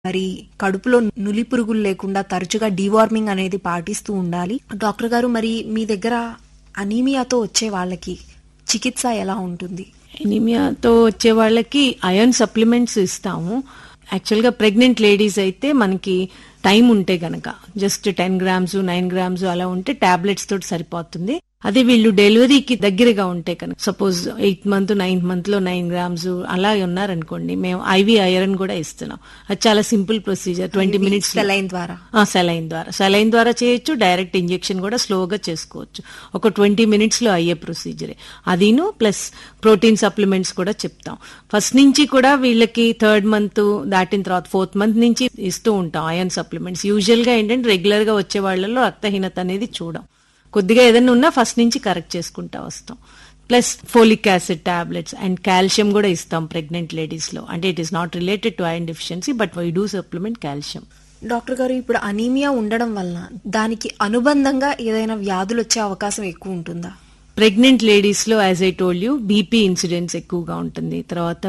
మరి కడుపులో నులి పురుగులు లేకుండా తరచుగా డీవార్మింగ్ అనేది పాటిస్తూ ఉండాలి డాక్టర్ గారు మరి మీ దగ్గర అనీమియాతో వచ్చే వాళ్ళకి చికిత్స ఎలా ఉంటుంది ఎనిమియాతో వచ్చే వాళ్ళకి అయర్న్ సప్లిమెంట్స్ ఇస్తాము యాక్చువల్గా ప్రెగ్నెంట్ లేడీస్ అయితే మనకి టైం ఉంటే గనక just ten grams nine grams అలా ఉంటే టాబ్లెట్స్ తోటి సరిపోతుంది అదే వీళ్ళు డెలివరీకి దగ్గరగా ఉంటే కనుక suppose eighth month ninth month లో నైన్ గ్రామ్స్ అలా ఉన్నారనుకోండి మేము ఐవి ఐరన్ కూడా ఇస్తున్నాం అది చాలా simple procedure twenty minutes saline ద్వారా సెలైన్ ద్వారా సెలైన్ ద్వారా చేయొచ్చు డైరెక్ట్ ఇంజెక్షన్ కూడా స్లోగా చేసుకోవచ్చు ఒక ట్వంటీ మినిట్స్ లో అయ్యే ప్రొసీజరే అదిను ప్లస్ ప్రోటీన్ సప్లిమెంట్స్ కూడా చెప్తాం ఫస్ట్ నుంచి కూడా వీళ్ళకి థర్డ్ మంత్ దాటిన తర్వాత ఫోర్త్ మంత్ నుంచి ఇస్తూ ఉంటాం అయర్న్ సప్లిమెంట్స్ యూజువల్ గా ఏంటంటే రెగ్యులర్ గా వచ్చే వాళ్ళలో రక్తహీనత అనేది చూడం కొద్దిగా ఏదైనా ఉన్నా ఫస్ట్ నుంచి కరెక్ట్ చేసుకుంటా వస్తాం plus folic acid tablets and calcium కూడా ఇస్తాం ప్రెగ్నెంట్ లేడీస్ లో అంటే it is not related to iron deficiency but why do supplement calcium doctor గారు ఇప్పుడు అనీమియా ఉండడం వలన దానికి అనుబంధంగా ఏదైనా వ్యాధులు వచ్చే అవకాశం ఎక్కువ ఉంటుందా ప్రెగ్నెంట్ లేడీస్ లో as I told you BP incidents ఎక్కువగా ఉంటుంది తర్వాత